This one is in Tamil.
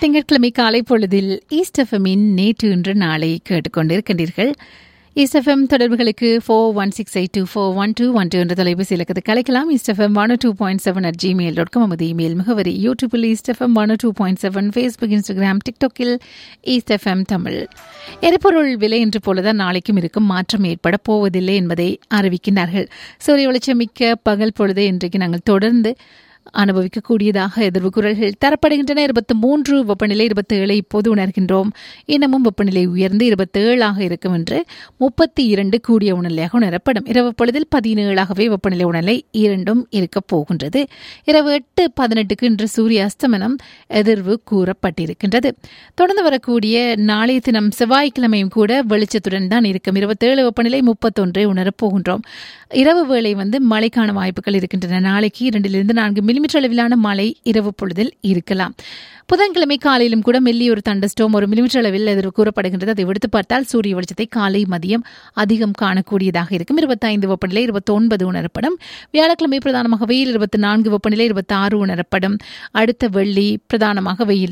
திங்கட்கிழமை காலை பொழுதில் ஈஸ்ட் எஃப்எம்மின் நேற்று இன்று நாளை கேட்டுக்கொண்டிருக்கின்றீர்கள் ஈஸ்ட் எஃப்எம் தொடர்புகளுக்கு four one six eight two four one two one two என்ற தொலைபேசி இலக்கத்தை கலைக்கலாம் East FM one two point seven at Gmail dot com நமது இமெயில் முகவரி யூடியூபில் East FM one two point seven Facebook Instagram டிக்டாக்கில் ஈஸ்ட் எஃப்எம் தமிழ் எரிபொருள் விலை என்று போலதான் நாளைக்கும் இருக்கும் மாற்றம் ஏற்பட போவதில்லை என்பதை அறிவிக்கின்றார்கள் சூரிய வெளிச்சம் மிக்க பகல் பொழுது இன்றைக்கு நாங்கள் தொடர்ந்து அனுபவிக்கக்கூடியதாக எதிர்வு குரல்கள் தரப்படுகின்றன இருபத்தி மூன்று வெப்பநிலை இருபத்தி ஏழை இப்போது உணர்கின்றோம் இன்னமும் வெப்பநிலை உயர்ந்து இருபத்தி ஏழாக இருக்கும் என்று முப்பத்தி இரண்டு கூடிய உணர்நிலையாக உணரப்படும் இரவு பொழுதில் பதினேழாகவே வெப்பநிலை உணர்நிலை இரண்டும் இருக்கப் போகின்றது இரவு எட்டு பதினெட்டுக்கு இன்று சூரிய அஸ்தமனம் எதிர்வு கூறப்பட்டிருக்கின்றது தொடர்ந்து வரக்கூடிய நாளைய தினம் செவ்வாய்க்கிழமையும் கூட வெளிச்சத்துடன் தான் இருக்கும் இருபத்தேழு வெப்பநிலை முப்பத்தொன்றை உணரப் போகின்றோம் இரவு வேளை வந்து மழைக்கான வாய்ப்புகள் இருக்கின்றன நாளைக்கு இரண்டிலிருந்து நான்கு மில்லிமீட்டர் அளவிலான மழை இரவு பொழுதில் இருக்கலாம் புதன்கிழமை காலையிலும் கூட மெல்லிய ஒரு தண்டஸ்டோம் ஒரு மில்லிமீட்டர் அளவில் எதிர்வு கூறப்படுகின்றது அதை விடுத்து பார்த்தால் சூரிய வெளிச்சத்தை காலை மதியம் அதிகம் காணக்கூடியதாக இருக்கும் இருபத்தைந்து வெப்பநிலை இருபத்தி ஒன்பது உணரப்படும் வியாழக்கிழமை பிரதானமாக வெயில் இருபத்தி நான்கு வெப்பநிலை இருபத்தி ஆறு உணரப்படும் அடுத்த வெள்ளி பிரதானமாக வெயில்